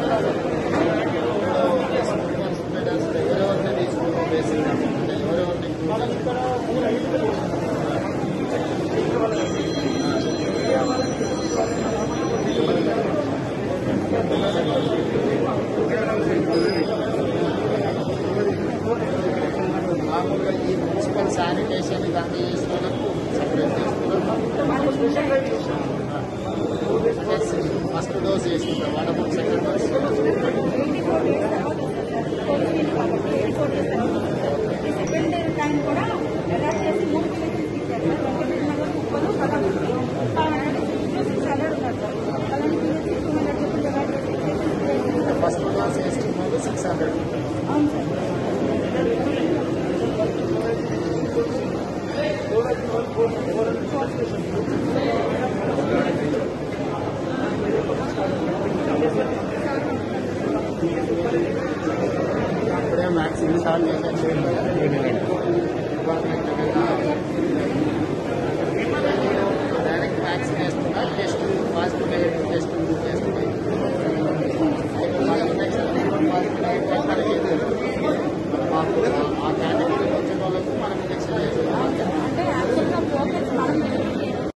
ఎవరెవరిని తీసుకుంటాం బేసిక్ అంటే ఎవరెవరిని మామూలుగా ఈ మున్సిపల్ శానిటేషన్ ఇవన్నీ చేస్తున్నప్పుడు సపరేట్ చేస్తున్నాం ఫస్ట్ డోస్ వేసుకుంటాం వాడప్పుడు second dose eighty four days తర్వాత కోవిడ్ కాబట్టి ఎయిటీ ఫోర్ డేస్ ఈ సెకండ్ టైం కూడా అటాచ్ చేసి మూడు కిలోమీటర్స్ ఇచ్చారు ట్వంటీ నగర్ కుప్పలు పదకొండు ఫైవ్ హండ్రెడ్ సిక్స్ హండ్రెడ్ ఉన్నారు సార్ అలాంటి పిల్లలకి టూ హండ్రెడ్ చెప్పి అటాచ్ చేసి ఫస్ట్ డోస్ వేసుకున్నప్పుడు సిక్స్ హండ్రెడ్ అవును సార్ అప్పుడే మ్యాక్స్ ఇన్నిసార్లు చేశాను డైరెక్ట్ వ్యాక్సిన్ వేస్తున్నా టెస్ట్ పాజిటివ్ టెస్ట్ టెస్ట్